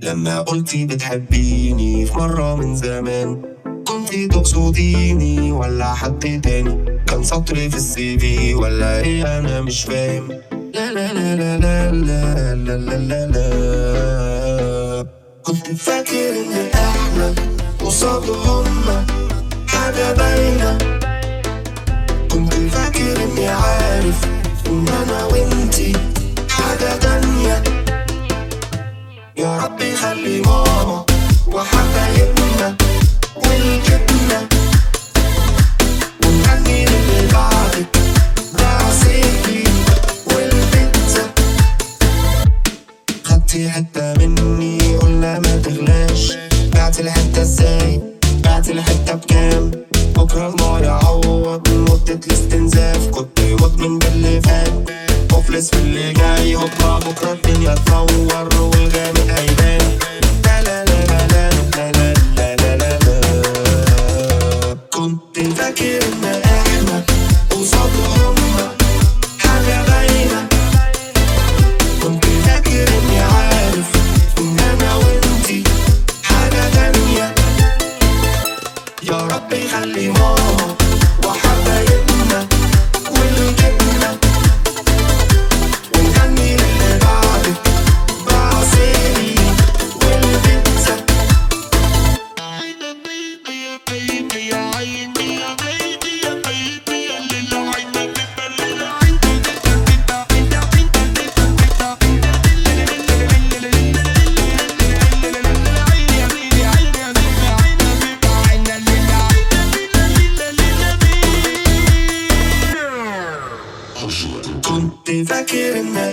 لما قلتي بتحبيني في مرة من زمان كنتي تقصديني ولا حد تاني كان سطري في السي في ولا ايه انا مش فاهم لا لا لا لا لا لا لا لا لا لا كنت فاكر ان احنا قصاد هما حاجة باينة كنت فاكر اني عارف ان انا وانتي حاجة تانية يا رب يخلي ماما وحبايبنا والجبنة ونغني للي بعدك ده عصيري والبيتزا خدتي حتة مني قلنا ما تغلاش بعت الحتة ازاي بعت الحتة بكام بكرة الماء يعوض من مدة الاستنزاف كنت مدمن باللي فات مفلس في اللي جاي هوبا بكرة الدنيا تنور والجامد هيبان لا لا لا لا لا لا لا لا لا لا كنت فاكر ان احنا قصاد هما حاجة باينة كنت فاكر اني عارف ان انا وانتي حاجة تانية يا رب يخلي ماما وحبايبنا والجبنة ونغني للي بعدك بعصيري والبيتزا كنت فاكر ان